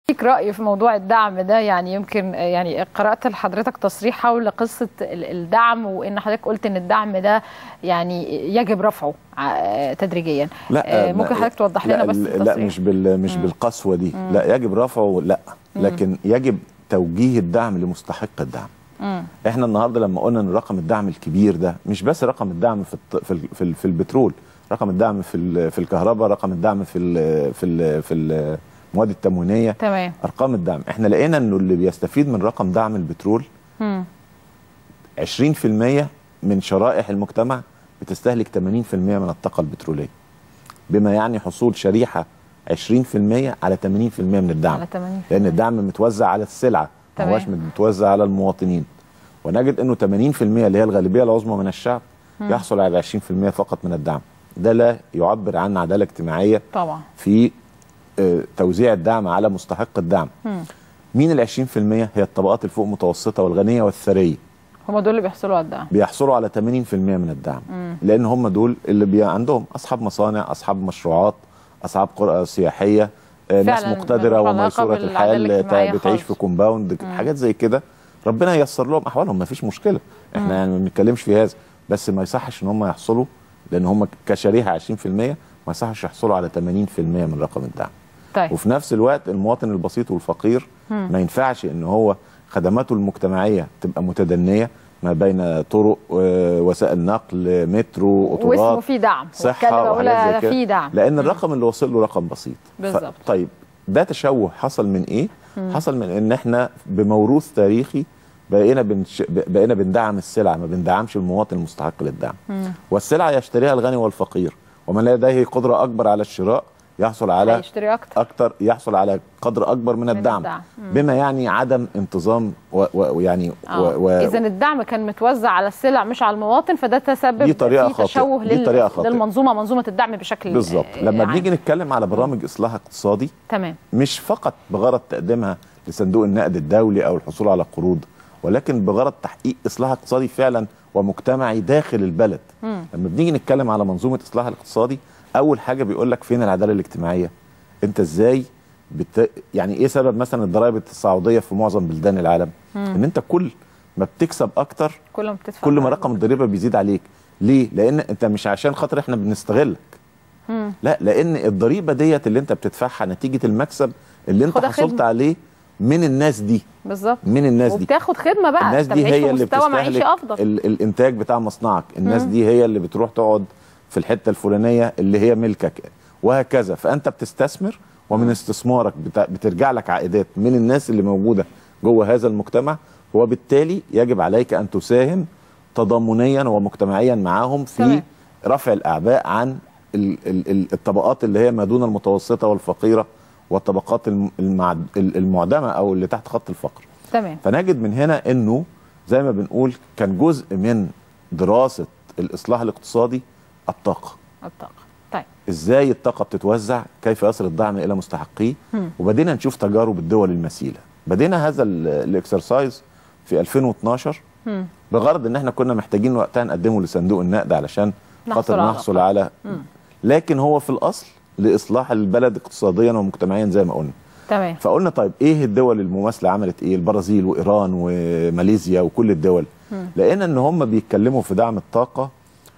ليك رأي في موضوع الدعم ده يعني يمكن يعني قرأت لحضرتك تصريح حول قصة ال- الدعم وإن حضرتك قلت إن الدعم ده يعني يجب رفعه ع- تدريجيا آه، ممكن حضرتك توضح لا لنا بس لا التصريح مش بال مش بالقسوه دي لا يجب رفعه لا لكن يجب توجيه الدعم لمستحق الدعم مم. احنا النهارده لما قلنا ان رقم الدعم الكبير ده مش بس رقم الدعم في الط- في ال- في, ال- في البترول رقم الدعم في ال- في الكهرباء رقم الدعم في ال في ال في المواد التموينيه تمام ارقام الدعم احنا لقينا انه اللي بيستفيد من رقم دعم البترول مم. 20% من شرائح المجتمع بتستهلك 80% من الطاقه البتروليه بما يعني حصول شريحه 20% على 80% من الدعم على 80 لان الدعم متوزع على السلعه ما تمام. هوش متوزع على المواطنين ونجد انه 80% اللي هي الغالبيه العظمى من الشعب يحصل على 20% فقط من الدعم ده لا يعبر عن عداله اجتماعيه طبعا في آه، توزيع الدعم على مستحق الدعم مم. مين ال 20% هي الطبقات الفوق متوسطه والغنيه والثريه هم دول اللي بيحصلوا على الدعم بيحصلوا على 80% من الدعم لان هم دول اللي بي عندهم اصحاب مصانع اصحاب مشروعات اصحاب قرى سياحيه آه، ناس فعلاً مقتدره ملوش علاقة وميسوره بالعدالة الحال الاجتماعية تا- بتعيش خالص. في كومباوند حاجات زي كده ربنا ييسر لهم احوالهم ما فيش مشكله احنا يعني ما بنتكلمش في هذا بس ما يصحش ان هم يحصلوا لان هم كشريحه 20% ما يصحش يحصلوا على 80% من رقم الدعم طيب وفي نفس الوقت المواطن البسيط والفقير ما ينفعش ان هو خدماته المجتمعيه تبقى متدنيه ما بين طرق آه، وسائل نقل مترو واسمه قطارات في دعم صحه والكلمة وحاجات أولى زي كده في دعم لان الرقم اللي وصل له رقم بسيط ف- بالظبط. طيب ده تشوه حصل من ايه حصل من ان احنا بموروث تاريخي بقينا بنش... بقينا بندعم السلع ما بندعمش المواطن المستحق للدعم والسلع يشتريها الغني والفقير ومن لديه قدره اكبر على الشراء يحصل على هيشتري أكتر اكتر يحصل على قدر اكبر من الدعم, الدعم. بما يعني عدم انتظام و- و- ويعني و... و... اذا الدعم كان متوزع على السلع مش على المواطن فده تسبب دي طريقة في خاطئة. تشوه دي لل... طريقة خاطئة. للمنظومه منظومه الدعم بشكل بالظبط آه، لما عام. بنيجي نتكلم على برامج اصلاح اقتصادي تمام مش فقط بغرض تقديمها لصندوق النقد الدولي او الحصول على قروض ولكن بغرض تحقيق اصلاح اقتصادي فعلا ومجتمعي داخل البلد مم. لما بنيجي نتكلم على منظومه اصلاح الاقتصادي اول حاجه بيقول لك فين العداله الاجتماعيه انت ازاي بت... يعني ايه سبب مثلا الضرائب التصاعديه في معظم بلدان العالم ان انت كل ما بتكسب اكتر كل ما بتدفع كل ما رقم الضريبه بيزيد عليك ليه لان انت مش عشان خاطر احنا بنستغلك مم. لا لان الضريبه ديت اللي انت بتدفعها نتيجه المكسب اللي انت خدها حصلت خدمة. عليه من الناس دي بالظبط من الناس دي وبتاخد خدمه بقى الناس أنت دي بتعيش هي في اللي مستوى معيشي بتستهلك افضل ال الانتاج بتاع مصنعك الناس دي هي اللي بتروح تقعد في الحته الفلانيه اللي هي ملكك وهكذا فانت بتستثمر ومن استثمارك بت- بترجع لك عائدات من الناس اللي موجوده جوه هذا المجتمع وبالتالي يجب عليك ان تساهم تضامنيا ومجتمعيا معاهم في تمام. رفع الاعباء عن ال ال ال الطبقات اللي هي ما دون المتوسطه والفقيره والطبقات الم- المعد- المعدمه او اللي تحت خط الفقر تمام فنجد من هنا انه زي ما بنقول كان جزء من دراسه الاصلاح الاقتصادي الطاقه الطاقه طيب ازاي الطاقه بتتوزع كيف يصل الدعم الى مستحقيه وبدينا نشوف تجارب الدول المثيله بدينا هذا ال- الاكسرسايز في 2012 مم. بغرض ان احنا كنا محتاجين وقتها نقدمه لصندوق النقد علشان نحصل خاطر على نحصل قرض. على لكن هو في الاصل لاصلاح البلد اقتصاديا ومجتمعيا زي ما قلنا تمام فقلنا طيب ايه الدول المماثله عملت ايه البرازيل وايران وماليزيا وكل الدول لقينا ان هم بيتكلموا في دعم الطاقه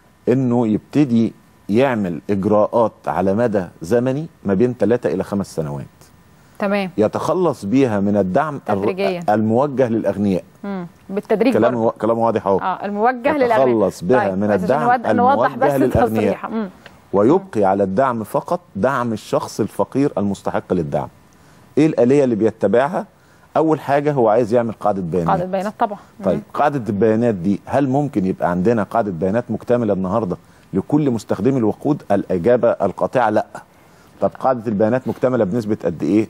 انه يبتدي يعمل اجراءات على مدى زمني ما بين ثلاثة الى خمس سنوات تمام يتخلص بيها من الدعم الر- تدريجيا. الموجه للاغنياء مم. بالتدريج كلام برضه. كلام واضح اهو اه الموجه للاغنياء يتخلص بها من بس عشان الدعم نود- نوضح الموجه بس للاغنياء التصريح مم. ويبقي على الدعم فقط دعم الشخص الفقير المستحق للدعم ايه الآلية اللي بيتبعها اول حاجة هو عايز يعمل قاعدة بيانات قاعده بيانات طبعا مم. طيب قاعدة البيانات دي هل ممكن يبقى عندنا قاعدة بيانات مكتملة النهاردة لكل مستخدمي الوقود الإجابة القاطعة لا طب قاعدة البيانات مكتملة بنسبة قد إيه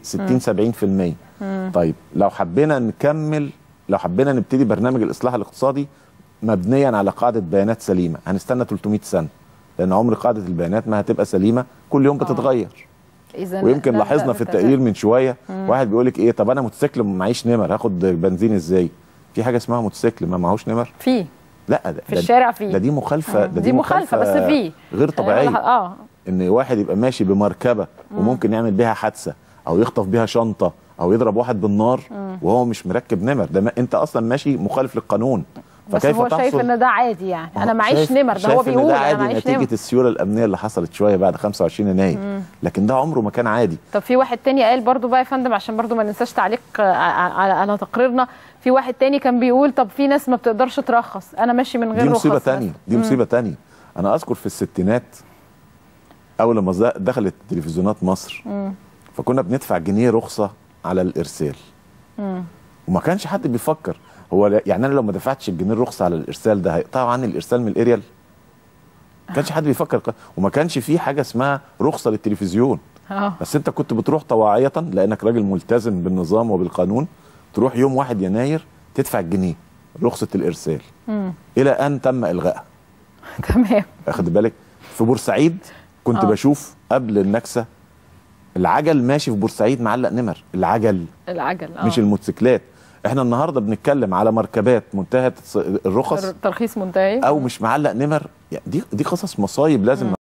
60 70% طيب لو حبينا نكمل لو حبينا نبتدي برنامج الإصلاح الاقتصادي مبنيا على قاعدة بيانات سليمة هنستنى 300 سنة لأن عمر قاعدة البيانات ما هتبقى سليمة كل يوم بتتغير اذا ويمكن ده- لاحظنا ده في بالتأكيد. التقرير من شويه واحد بيقول لك ايه طب انا موتوسيكل معيش نمر هاخد بنزين ازاي في حاجه اسمها موتوسيكل ما معهوش نمر في لا ده في ده- الشارع في ده دي مخالفه ده دي مخالفه بس في غير طبيعيه اه ان واحد يبقى ماشي بمركبه وممكن يعمل بيها حادثه او يخطف بيها شنطه او يضرب واحد بالنار وهو مش مركب نمر ده ما انت اصلا ماشي مخالف للقانون بس هو شايف ان ده عادي يعني انا معيش شايف- نمر ده هو شايف إن بيقول ده انا عادي معيش نتيجه نمر السيوله الامنيه اللي حصلت شويه بعد 25 يناير لكن ده عمره ما كان عادي طب في واحد تاني قال برضو بقى يا فندم عشان برضو ما ننساش تعليق آه، على على تقريرنا في واحد تاني كان بيقول طب في ناس ما بتقدرش ترخص انا ماشي من غير دي رخص مصيبه مثلاً. تانية دي مصيبه تانية انا اذكر في الستينات اول لما ز- دخلت تلفزيونات مصر فكنا بندفع جنيه رخصه على الارسال وما كانش حد بيفكر هو لا- يعني انا لو ما دفعتش الجنيه الرخصه على الارسال ده هيقطعوا عني الارسال من الاريال ما كانش حد بيفكر وما كانش في حاجه اسمها رخصه للتلفزيون اه بس انت كنت بتروح طواعية لانك راجل ملتزم بالنظام وبالقانون تروح يوم 1 يناير تدفع الجنيه رخصة الارسال الى ان تم الغائها تمام اخد بالك في بورسعيد كنت آه. بشوف قبل النكسة العجل ماشي في بورسعيد معلق نمر العجل العجل اه مش الموتوسيكلات احنا النهارده بنتكلم على مركبات منتهيه الرخص الترخيص منتهي او مش معلق نمر يعني دي دي قصص مصايب لازم